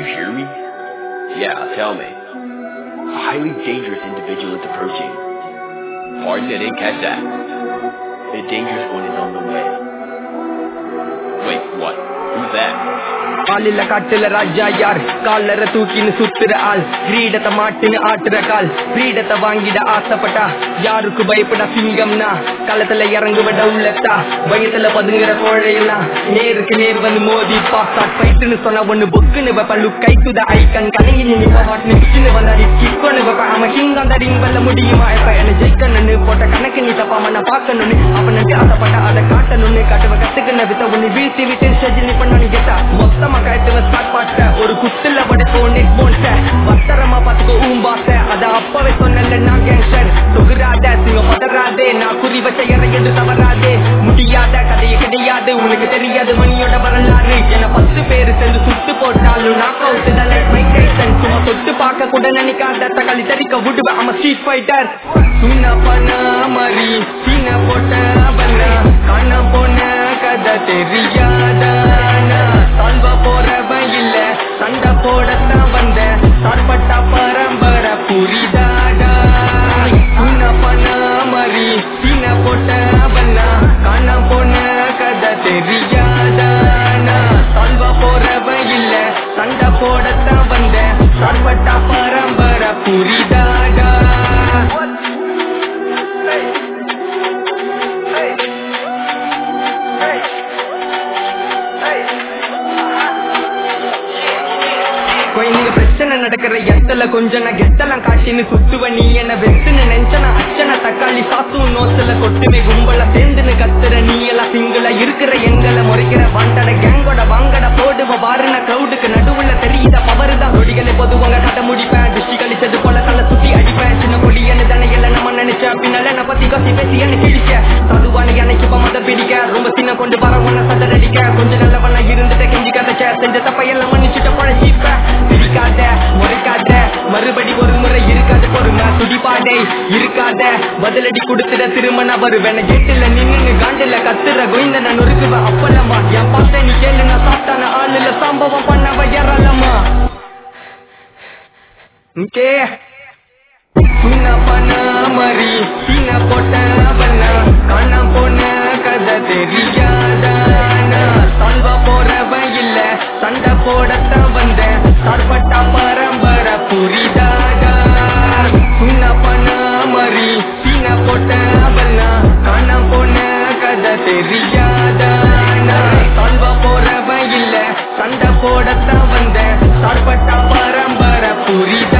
hear me? Yeah, tell me. A highly dangerous individual is approaching. Pardon, I didn't catch that. The dangerous one is on the way. Wait, what? Who's that? காலில காட்டுல ராஜா யார் காலர தூக்கின்னு சுத்துற ஆள் கிரீடத்தை மாட்டுன்னு ஆட்டுற கால் கிரீடத்தை வாங்கிட ஆசைப்பட்டா யாருக்கு பயப்பட சிங்கம்னா களத்துல இறங்குவட உள்ளத்தா பயத்துல பதுங்குற கோழையெல்லாம் நேருக்கு நேர் வந்து மோதி பாஸ்டா ஃபைட்டுன்னு சொன்ன ஒண்ணு பொக்குன்னு வைப்ப லுக் கை துத ஐக்கன் கலங்கி நிப்ப ஹாட் நிச்சுன்னு வந்தாடி கிக்கொன்னு வைப்ப அவன் கிங் அந்த ரிங் வெல்ல முடியுமா இப்ப என்ன ஜெயிக்கணும்னு போட்ட கணக்கு நீ தப்பாம நான் பாக்கணும்னு அவனுக்கு ஆசைப்பட்ட அதை காட்டணும்னு காட்டுவ கத்துக்கின வித்த ஒண்ணு வீழ்த்தி விட்டு ஸ்டேஜில் நீ பண்ணு கெட்டா மொத்தமா கட்டுவ ஸ்டார்ட் பாட்ட ஒரு குத்துல படைப்போ நெட் போன்ட்ட பத்திரமா பாத்துக்கோ ஊம்பாத்த அத அப்பவே சொன்னல நான் கேங்ஸ்டர் தொகுறாத சிங்க பதறாதே நான் குறி வச்ச இறங்கிட்டு தவறாதே முடியாத கதையை கிடையாது உனக்கு தெரியாது மணியோட வரலாறு என பத்து பேரு சேர்ந்து சுட்டு போட்டாலும் நாக் அவுட் தான் மை டைசன் சும்மா தொட்டு பார்க்க கூட நினைக்காத தக்காளி தடிக்க விடுவேன் அவன் ஸ்ட்ரீட் ஃபைட்டர் சுண்ண பண்ண மாதிரி சீன போட்ட பண்ண காண போன கதை தெரியாதா சால்வ போறவன் இல்ல சண்டை போடத்தான் வந்த சார்பட்டா பரம்பரை புரிதாடா சுண்ண பண்ண மாதிரி சீன போட்ட பண்ண காண போன கதை தெரியாதா சால்வ போறவன் இல்ல சண்டை போடத்தான் வந்த சார்பட்டா பரம்பரை புரிதாடா குழந்தைங்க பிரச்சனை நடக்கிற இடத்துல கொஞ்சம் நான் கெத்தெல்லாம் காட்டின்னு சுத்துவ நீ என்ன வெத்துன்னு நினைச்சன அச்சன தக்காளி சாத்தும் நோத்துல கொட்டுவே கும்பல சேர்ந்துன்னு கத்துற நீ எல்லாம் சிங்கிள இருக்கிற எங்களை முறைக்கிற வாண்டட கேங்கோட வாங்கட போடுவ வாருன கிரௌடுக்கு நடுவுல தெரியுத பவரு தான் நொடிகளை பொதுவாங்க காட்ட முடிப்பேன் திருஷ்டி கழிச்சது போல தலை சுத்தி அடிப்பேன் சின்ன கொடி என்ன தானே எல்லாம் நம்ம நினைச்ச பின்னால என்ன பத்தி கசி பேசி என்ன கிழிக்க சாதுவான எனக்கு இப்ப மத பிடிக்க ரொம்ப சின்ன கொண்டு வர உன்ன சதறடிக்க கொஞ்சம் நல்லவனா இருந்துட்டு கெஞ்சி கதைச்ச செஞ்ச தப்பையெல்லாம் மன்னிச்சுட்ட பழச்சிப்ப சிரிக்காத முறைக்காத மறுபடி ஒரு முறை இருக்காத பொறுமை துடிப்பாடே இருக்காத பதிலடி கொடுத்துட திருமண வருவேன் கேட்டுல நின்னு காண்டுல கத்துற கோய்ந்த நொறுக்குவ அப்பலமா என் பார்த்த நீ கேளு நான் சாப்பிட்டான ஆளுல சம்பவம் பண்ணவ ஏறலமா ஓகே சுண்ண பண்ண மாதிரி சீன போட்ட பண்ண காண போன கதை தெரியாதா சால்வா போறவன் இல்ல சண்டை போடத்தான் வந்த சார்பட்டா பரம்பரை புரிதாடா சுண்ண பண்ண மாதிரி சீன போட்ட பண்ண காண போன கதை தெரியாதா சால்வா போறவன் இல்ல சண்டை போடத்தான் வந்த சார்பட்டா பரம்பரை புரிதா